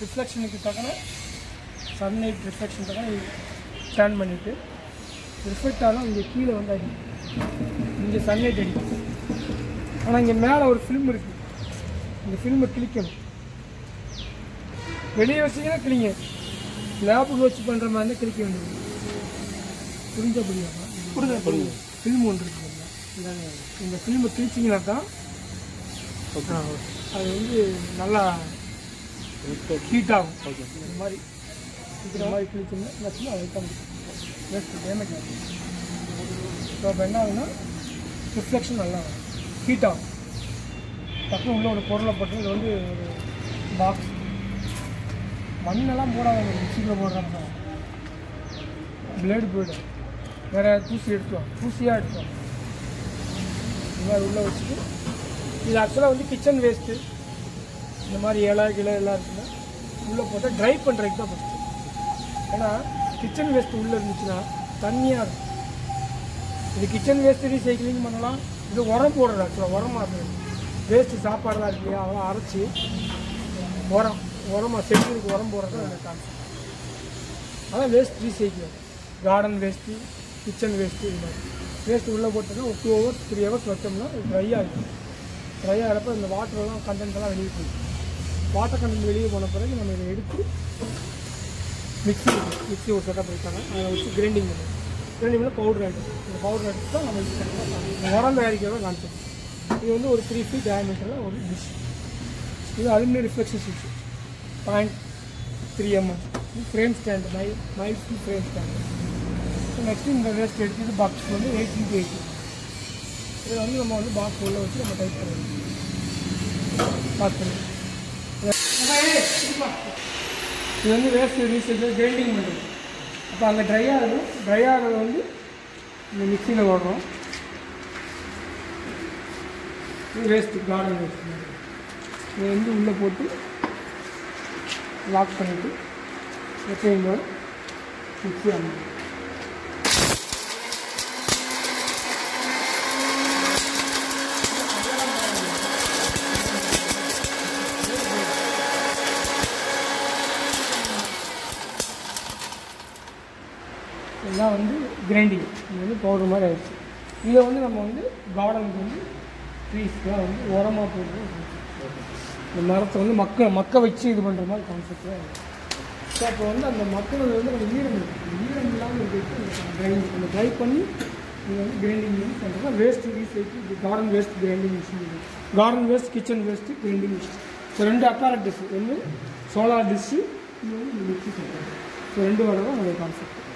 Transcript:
ரிஃப்ளெக்ஷனுக்கு தக்கன sunlight reflection தக்கன stand பண்ணிவிட்டு ரிஃப்ளெக்ட் ஆகும் இங்கே கீழே வந்து அடிக்கும் இங்கே சன்லைட் அடிக்கும் ஆனால் இங்கே மேலே ஒரு ஃபிலிம் இருக்குது இந்த ஃபிலிமை கிளிக்கணும் வெளியே வச்சிங்கன்னா கிளிங்க லேப்புக்கு வச்சு பண்ணுற மாதிரி இருந்தால் கிளிக்க வேண்டியது புரிஞ்ச புரியாமா புரிஞ்ச புரியுது ஃபிலிம் ஒன்று இருக்கு இந்தாங்க. இந்த ஃபிலிமை கிழிச்சிங்கன்னா தான் ஆ, அது வந்து நல்லா ஹீட் ஆகும் இந்த மாதிரி இந்த மாதிரி கிழிச்சோம்னா நச்சுன்னா அது வைக்க முடியும் வேஸ்ட் டேமேஜ் ஆகும் ஸோ அப்போ என்ன ஆகுதுன்னா ரிஃப்ளெக்ஷன் நல்லா ஹீட் ஆகும் டக்குனு உள்ள ஒரு பொருளை போட்டு இது வந்து ஒரு பாக்ஸ் மண்ணெல்லாம் போடாத மிக்சியில் போடுறாங்க பிளேடு போய்டும் வேறு தூசி எடுத்துவோம் தூசியாக எடுத்துவோம் இந்த மாதிரி உள்ளே வச்சுட்டு இது ஆக்சுவலாக வந்து கிச்சன் வேஸ்ட்டு இந்த மாதிரி இலை கிளை எல்லாம் இருக்குன்னா உள்ளே போட்டால் ட்ரை பண்ணுறதுக்கு தான் ஃபஸ்ட்டு ஏன்னா கிச்சன் வேஸ்ட் உள்ளே இருந்துச்சுன்னா தண்ணியாக இருக்கும் இது கிச்சன் வேஸ்ட் ரீசைக்கிளிங் பண்ணலாம் இது உரம் போடுறது ஆக்சுவலாக உரமாக இருக்குது வேஸ்ட்டு சாப்பாடுலாம் இருக்கு இல்லையா அதெல்லாம் அரைச்சி உரம் உரமாக செடிகளுக்கு உரம் போடுறது தான் எனக்கு கான்செப்ட் அதான் waste recycle garden waste kitchen waste இது மாதிரி வேஸ்ட் உள்ளே போட்டோன்னா ஒரு டூ ஹவர்ஸ் த்ரீ ஹவர்ஸ் வச்சோம்னா இது ட்ரை ஆகிடும் ட்ரை ஆகிறப்ப இந்த வாட்டர்லாம் கண்டென்ட் எல்லாம் வெளியே போயிடும் வாட்டர் கண்டென்ட் வெளியே போன பிறகு நம்ம இதை எடுத்து மிக்ஸி மிக்ஸி ஒரு செட்டப் இருக்காங்க அதை வச்சு கிரைண்டிங் பண்ணுவோம் கிரைண்டிங் பண்ணி பவுடர் ஆகிடும் இந்த பவுடர் எடுத்து தான் நம்ம யூஸ் பண்ணுறோம் உரம் தயாரிக்கிறத கான்செப்ட் இது வந்து ஒரு த்ரீ ஃபீட் டயமீட்டரில் ஒரு டிஷ் இது அலுமினியம் ரிஃப்ளெக்ஷன் சுவிட்ச் point three mm frame stand my miles frame stand next இந்த வேஸ்ட் எடுத்து பாக்ஸ் வந்து எயிட்டின் டு எயிட்டி இதில் வந்து நம்ம வந்து பாக்ஸ் உள்ள வச்சு நம்ம டைப் பண்ணணும் பாஸ் பண்ணி இது வந்து வேஸ்ட் ரீசைக்கிள் கிரைண்டிங் பண்ணுறது அப்போ அங்கே ட்ரை ஆகணும் ட்ரை ஆகிறத வந்து இந்த மிக்சியில் ஓடுறோம் இது வேஸ்ட்டு கார்டன் வேஸ்ட் இதை வந்து உள்ளே போட்டு லாக் பண்ணிவிட்டு எப்பயும் போல் மிக்சி ஆகணும் இதெல்லாம் வந்து கிரைண்டிங் இது வந்து பவுடர் மாதிரி ஆயிடுச்சு இதை வந்து நம்ம வந்து கார்டனுக்கு வந்து ட்ரீஸ்லாம் வந்து உரமாக போடுறோம் இந்த மரத்தை வந்து மக்க மக்க வச்சு இது பண்ணுற மாதிரி கான்செப்டில் ஸோ அப்போ வந்து அந்த மக்கள் வந்து கொஞ்சம் ஈரம் இருக்குது அந்த ஈரம் இல்லாமல் இருக்கிறதுக்கு கிரைண்ட் அந்த ட்ரை பண்ணி இது வந்து கிரைண்டிங் யூஸ் பண்ணுறோம் waste recycle garden waste grinding machine garden waste kitchen waste grinding machine so ரெண்டு அப்பாரட் டிஷ் ஒன்று சோலார் டிஷ்ஷு இது வந்து மிக்சி ஸோ ரெண்டு வகை தான் நம்மளுடைய கான்செப்ட்